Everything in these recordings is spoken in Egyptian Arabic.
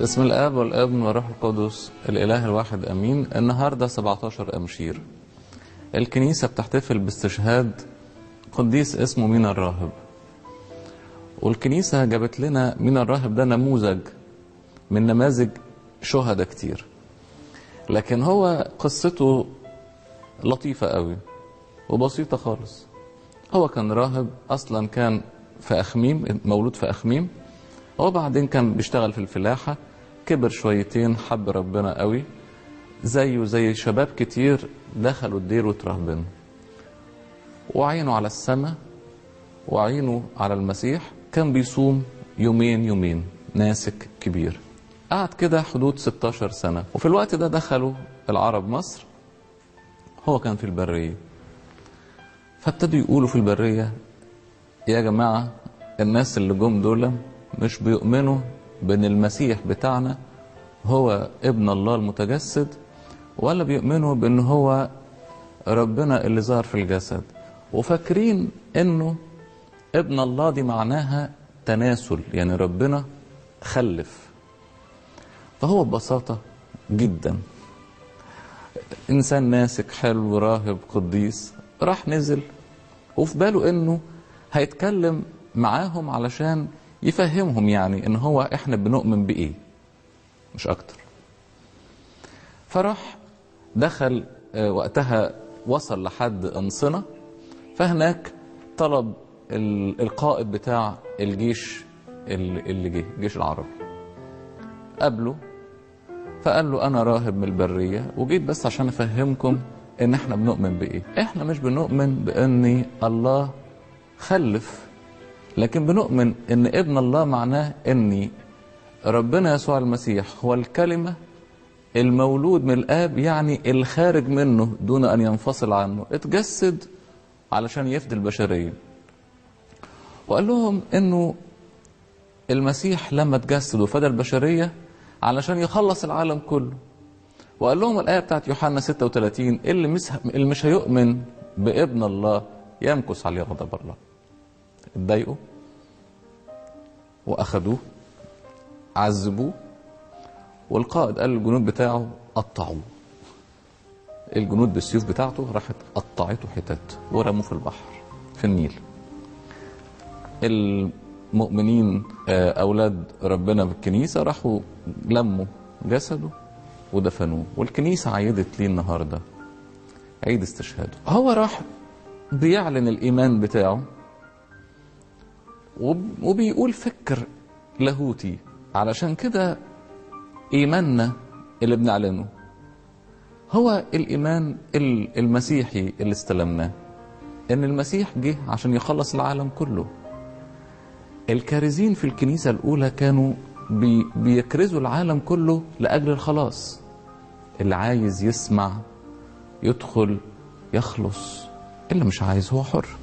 باسم الاب والابن والروح القدس الاله الواحد امين النهارده 17 امشير الكنيسه بتحتفل باستشهاد قديس اسمه مينا الراهب والكنيسه جابت لنا مينا الراهب ده نموذج من نماذج شهداء كتير لكن هو قصته لطيفه قوي وبسيطه خالص هو كان راهب اصلا كان في اخميم مولود في اخميم وبعدين كان بيشتغل في الفلاحة كبر شويتين حب ربنا قوي زيه زي شباب كتير دخلوا الدير وترهبنوا وعينه على السماء وعينه على المسيح كان بيصوم يومين يومين ناسك كبير قعد كده حدود 16 سنة وفي الوقت ده دخلوا العرب مصر هو كان في البرية فابتدوا يقولوا في البرية يا جماعة الناس اللي جم دول مش بيؤمنوا بان المسيح بتاعنا هو ابن الله المتجسد ولا بيؤمنوا بان هو ربنا اللي ظهر في الجسد وفاكرين انه ابن الله دي معناها تناسل يعني ربنا خلف فهو ببساطة جدا إنسان ناسك حلو راهب قديس راح نزل وفي باله إنه هيتكلم معاهم علشان يفهمهم يعني ان هو احنا بنؤمن بايه مش اكتر فراح دخل وقتها وصل لحد انصنه فهناك طلب القائد بتاع الجيش اللي جه الجيش العربي قابله فقال له انا راهب من البريه وجيت بس عشان افهمكم ان احنا بنؤمن بايه احنا مش بنؤمن بان الله خلف لكن بنؤمن ان ابن الله معناه ان ربنا يسوع المسيح هو الكلمه المولود من الاب يعني الخارج منه دون ان ينفصل عنه اتجسد علشان يفدي البشريه وقال لهم انه المسيح لما اتجسد وفدى البشريه علشان يخلص العالم كله وقال لهم الايه بتاعت يوحنا 36 اللي مش اللي مش هيؤمن بابن الله يمكث عليه غضب الله اتضايقوا واخدوه عذبوه والقائد قال للجنود بتاعه قطعوه الجنود بالسيوف بتاعته راحت قطعته حتت ورموه في البحر في النيل المؤمنين اولاد ربنا بالكنيسه راحوا لموا جسده ودفنوه والكنيسه عيدت ليه النهارده عيد استشهاده هو راح بيعلن الايمان بتاعه وبيقول فكر لاهوتي علشان كده ايماننا اللي بنعلنه هو الايمان المسيحي اللي استلمناه ان المسيح جه عشان يخلص العالم كله الكارزين في الكنيسه الاولى كانوا بي بيكرزوا العالم كله لاجل الخلاص اللي عايز يسمع يدخل يخلص اللي مش عايز هو حر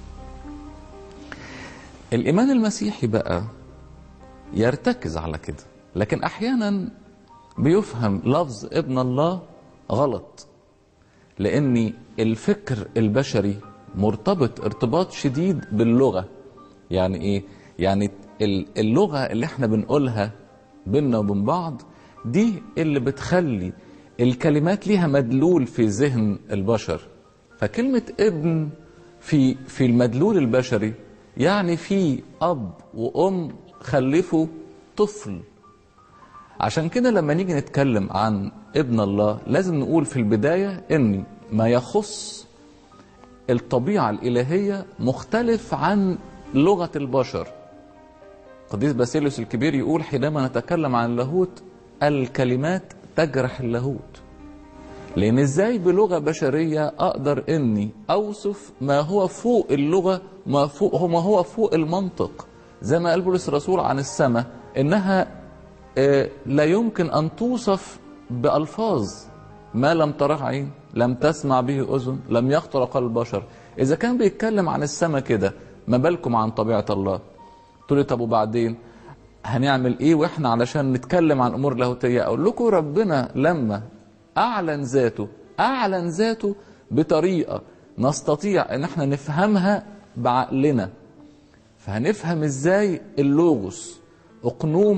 الإيمان المسيحي بقى يرتكز على كده لكن أحيانا بيفهم لفظ ابن الله غلط لأن الفكر البشري مرتبط ارتباط شديد باللغة يعني إيه؟ يعني اللغة اللي احنا بنقولها بينا وبين بعض دي اللي بتخلي الكلمات ليها مدلول في ذهن البشر فكلمة ابن في في المدلول البشري يعني في اب وام خلفوا طفل عشان كده لما نيجي نتكلم عن ابن الله لازم نقول في البدايه ان ما يخص الطبيعه الالهيه مختلف عن لغه البشر قديس باسيليوس الكبير يقول حينما نتكلم عن اللاهوت الكلمات تجرح اللاهوت لان ازاي بلغه بشريه اقدر اني اوصف ما هو فوق اللغه ما فوق هو ما هو فوق المنطق زي ما قال بولس الرسول عن السماء انها لا يمكن ان توصف بالفاظ ما لم تره عين لم تسمع به اذن لم يخطر قلب بشر اذا كان بيتكلم عن السماء كده ما بالكم عن طبيعه الله تقول لي طب وبعدين هنعمل ايه واحنا علشان نتكلم عن امور لاهوتيه اقول لكم ربنا لما اعلن ذاته اعلن ذاته بطريقه نستطيع ان احنا نفهمها بعقلنا فهنفهم ازاي اللوغوس اقنوم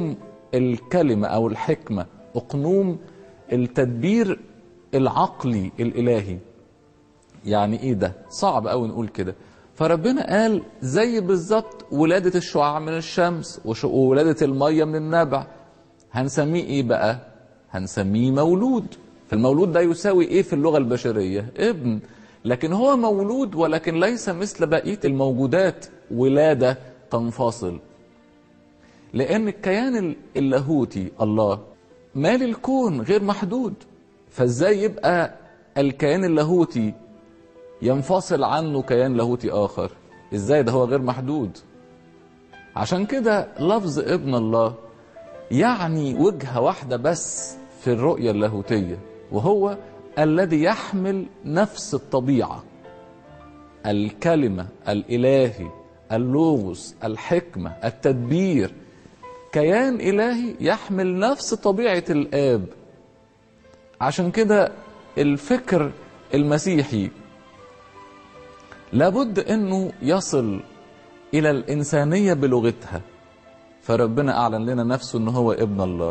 الكلمة أو الحكمة أقنوم التدبير العقلي الإلهي يعني إيه ده صعب أوي نقول كده فربنا قال زي بالظبط ولادة الشعاع من الشمس وش- وولادة المية من النبع هنسميه إيه بقى هنسميه مولود فالمولود ده يساوي إيه في اللغة البشرية ابن لكن هو مولود ولكن ليس مثل بقية الموجودات ولادة تنفصل لأن الكيان اللاهوتي الله مال الكون غير محدود فازاي يبقى الكيان اللاهوتي ينفصل عنه كيان لاهوتي آخر ازاي ده هو غير محدود عشان كده لفظ ابن الله يعني وجهة واحدة بس في الرؤية اللاهوتية وهو الذي يحمل نفس الطبيعة الكلمة الإلهي اللوغوس الحكمة التدبير كيان إلهي يحمل نفس طبيعة الآب عشان كده الفكر المسيحي لابد انه يصل الى الانسانيه بلغتها فربنا اعلن لنا نفسه ان هو ابن الله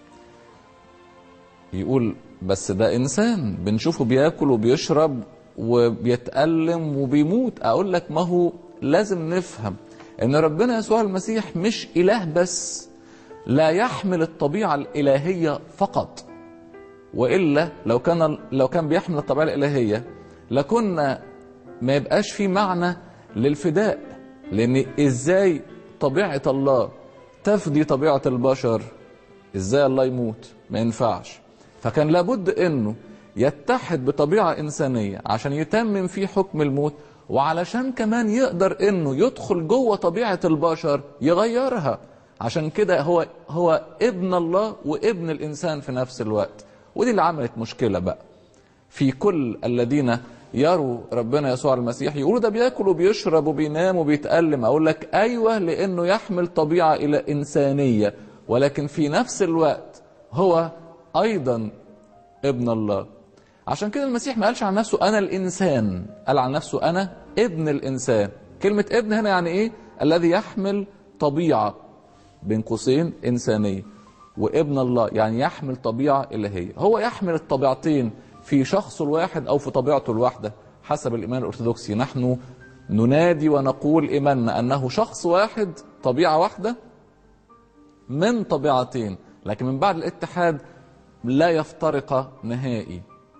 يقول بس ده انسان بنشوفه بياكل وبيشرب وبيتألم وبيموت اقول لك ما هو لازم نفهم ان ربنا يسوع المسيح مش اله بس لا يحمل الطبيعه الالهيه فقط والا لو كان لو كان بيحمل الطبيعه الالهيه لكنا ما يبقاش في معنى للفداء لان ازاي طبيعه الله تفدي طبيعه البشر ازاي الله يموت ما ينفعش فكان لابد انه يتحد بطبيعه انسانيه عشان يتمم فيه حكم الموت وعلشان كمان يقدر انه يدخل جوه طبيعه البشر يغيرها عشان كده هو هو ابن الله وابن الانسان في نفس الوقت ودي اللي عملت مشكله بقى في كل الذين يروا ربنا يسوع المسيح يقولوا ده بياكل وبيشرب وبينام وبيتألم أقول لك أيوة لأنه يحمل طبيعة إلى إنسانية ولكن في نفس الوقت هو أيضا ابن الله عشان كده المسيح ما قالش عن نفسه أنا الإنسان قال عن نفسه أنا ابن الإنسان كلمة ابن هنا يعني إيه الذي يحمل طبيعة بين قوسين إنسانية وابن الله يعني يحمل طبيعة إلهية هو يحمل الطبيعتين في شخصه الواحد أو في طبيعته الواحدة حسب الإيمان الأرثوذكسي نحن ننادي ونقول إيماننا أنه شخص واحد طبيعة واحدة من طبيعتين لكن من بعد الاتحاد لا يفترق نهائي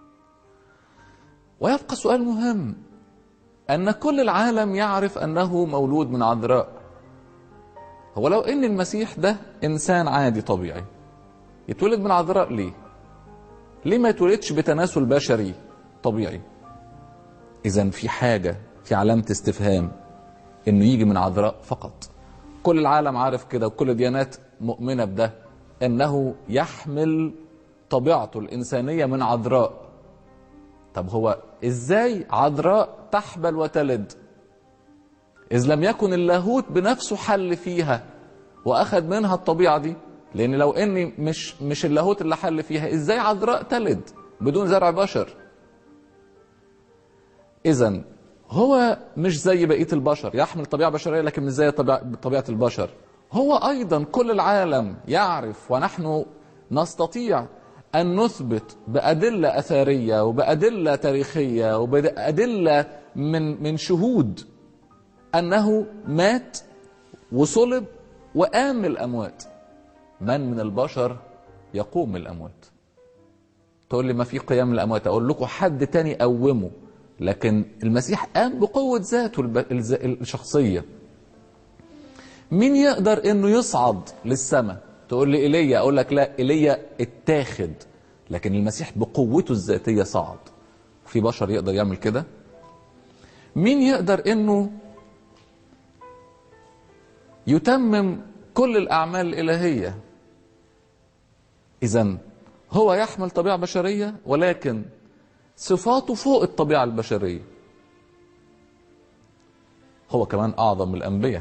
ويبقى سؤال مهم أن كل العالم يعرف أنه مولود من عذراء هو لو ان المسيح ده انسان عادي طبيعي يتولد من عذراء ليه ليه ما يتولدش بتناسل بشري طبيعي اذا في حاجه في علامه استفهام انه يجي من عذراء فقط كل العالم عارف كده وكل الديانات مؤمنه بده انه يحمل طبيعته الانسانيه من عذراء طب هو ازاي عذراء تحبل وتلد إذ لم يكن اللاهوت بنفسه حل فيها وأخذ منها الطبيعة دي لأن لو إني مش مش اللاهوت اللي حل فيها إزاي عذراء تلد بدون زرع بشر إذا هو مش زي بقية البشر يحمل طبيعة بشرية لكن مش زي طبيعة, طبيعة البشر هو أيضا كل العالم يعرف ونحن نستطيع أن نثبت بأدلة أثرية وبأدلة تاريخية وبأدلة من من شهود أنه مات وصلب وقام من الأموات من من البشر يقوم من الأموات تقول لي ما في قيام من الأموات أقول لكم حد تاني قومه لكن المسيح قام بقوة ذاته الب- الز- الشخصية مين يقدر انه يصعد للسماء تقول لي ايليا اقول لك لا ايليا اتاخد لكن المسيح بقوته الذاتية صعد في بشر يقدر يعمل كده مين يقدر انه يتمم كل الأعمال الإلهية إذا هو يحمل طبيعة بشرية ولكن صفاته فوق الطبيعة البشرية هو كمان أعظم من الأنبياء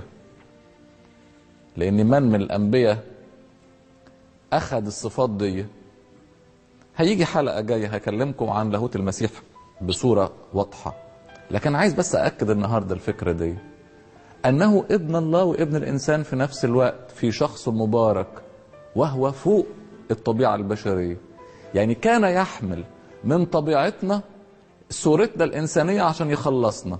لأن من من الأنبياء أخذ الصفات دي هيجي حلقة جاية هكلمكم عن لاهوت المسيح بصورة واضحة لكن عايز بس أأكد النهاردة الفكرة دي أنه ابن الله وابن الإنسان في نفس الوقت في شخص مبارك وهو فوق الطبيعة البشرية يعني كان يحمل من طبيعتنا صورتنا الإنسانية عشان يخلصنا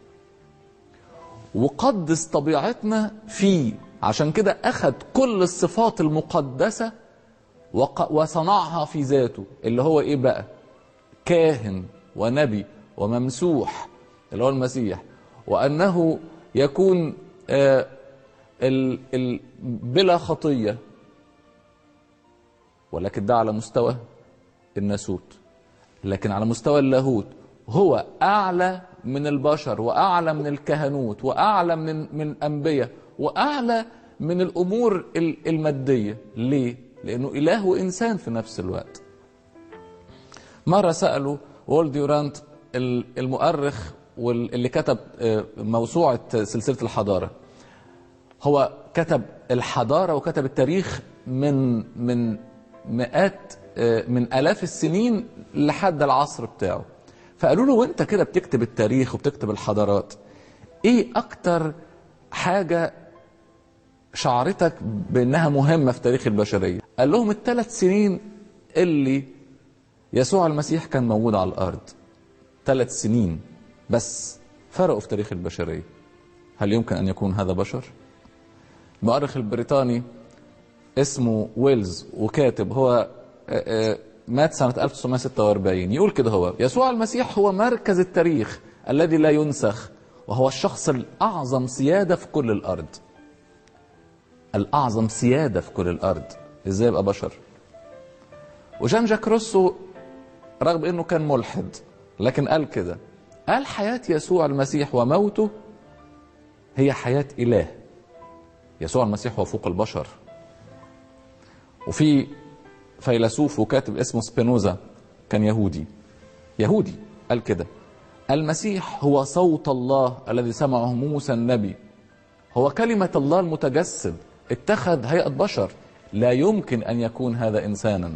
وقدس طبيعتنا فيه عشان كده أخذ كل الصفات المقدسة وق- وصنعها في ذاته اللي هو إيه بقى كاهن ونبي وممسوح اللي هو المسيح وأنه يكون آه ال ال بلا خطية ولكن ده على مستوى الناسوت لكن على مستوى اللاهوت هو أعلى من البشر وأعلى من الكهنوت وأعلى من من الأنبياء وأعلى من الأمور ال- المادية ليه؟ لأنه إله وإنسان في نفس الوقت مرة سألوا وول ديورانت ال- المؤرخ واللي كتب آه، موسوعة سلسلة الحضارة هو كتب الحضارة وكتب التاريخ من من مئات آه، من آلاف السنين لحد العصر بتاعه فقالوا له وانت كده بتكتب التاريخ وبتكتب الحضارات ايه اكتر حاجة شعرتك بانها مهمة في تاريخ البشرية قال لهم الثلاث سنين اللي يسوع المسيح كان موجود على الارض ثلاث سنين بس فرقوا في تاريخ البشرية هل يمكن ان يكون هذا بشر؟ المؤرخ البريطاني اسمه ويلز وكاتب هو آه، آه، مات سنة 1946 يقول كده هو يسوع المسيح هو مركز التاريخ الذي لا ينسخ وهو الشخص الأعظم سيادة في كل الأرض الأعظم سيادة في كل الأرض إزاي يبقى بشر وجان جاك روسو رغم أنه كان ملحد لكن قال كده قال حياة يسوع المسيح وموته هي حياة إله يسوع المسيح هو فوق البشر وفي فيلسوف وكاتب اسمه سبينوزا كان يهودي يهودي قال كده المسيح هو صوت الله الذي سمعه موسى النبي هو كلمة الله المتجسد اتخذ هيئة بشر لا يمكن أن يكون هذا إنسانا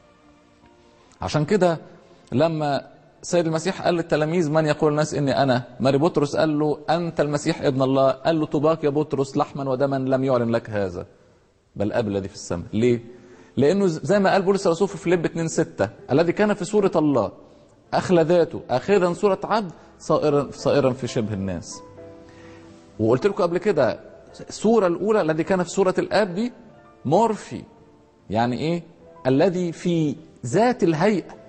عشان كده لما سيد المسيح قال للتلاميذ من يقول الناس اني انا ماري بطرس قال له انت المسيح ابن الله قال له طباك يا بطرس لحما ودما لم يعلن لك هذا بل اب الذي في السماء ليه لانه زي ما قال بولس الرسول في فيليب 2 6 الذي كان في صوره الله اخلى ذاته اخذا صوره عبد صائرا صائرا في شبه الناس وقلت لكم قبل كده الصوره الاولى الذي كان في صوره الاب دي مورفي يعني ايه الذي في ذات الهيئه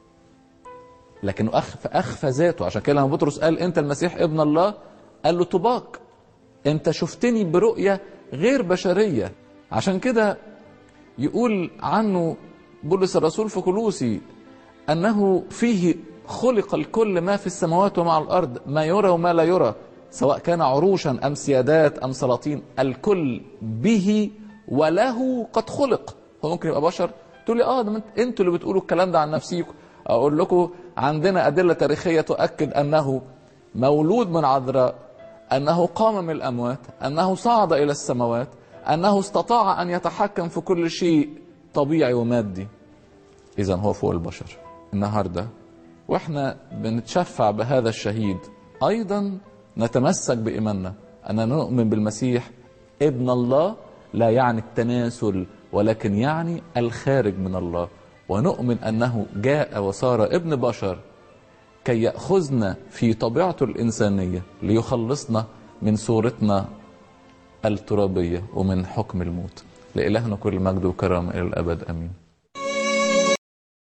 لكنه أخفى, أخفى ذاته عشان كده لما بطرس قال أنت المسيح ابن الله قال له طباق أنت شفتني برؤية غير بشرية عشان كده يقول عنه بولس الرسول في كلوسي أنه فيه خلق الكل ما في السماوات وما على الأرض ما يرى وما لا يرى سواء كان عروشا أم سيادات أم سلاطين الكل به وله قد خلق هو ممكن يبقى بشر تقول لي اه ده انتوا اللي بتقولوا الكلام ده عن نفسيكم اقول لكم عندنا ادله تاريخيه تؤكد انه مولود من عذراء انه قام من الاموات انه صعد الى السماوات انه استطاع ان يتحكم في كل شيء طبيعي ومادي اذا هو فوق البشر النهارده واحنا بنتشفع بهذا الشهيد ايضا نتمسك بايماننا اننا نؤمن بالمسيح ابن الله لا يعني التناسل ولكن يعني الخارج من الله ونؤمن انه جاء وصار ابن بشر كي ياخذنا في طبيعته الانسانيه ليخلصنا من صورتنا الترابيه ومن حكم الموت لالهنا كل مجد وكرم الى الابد امين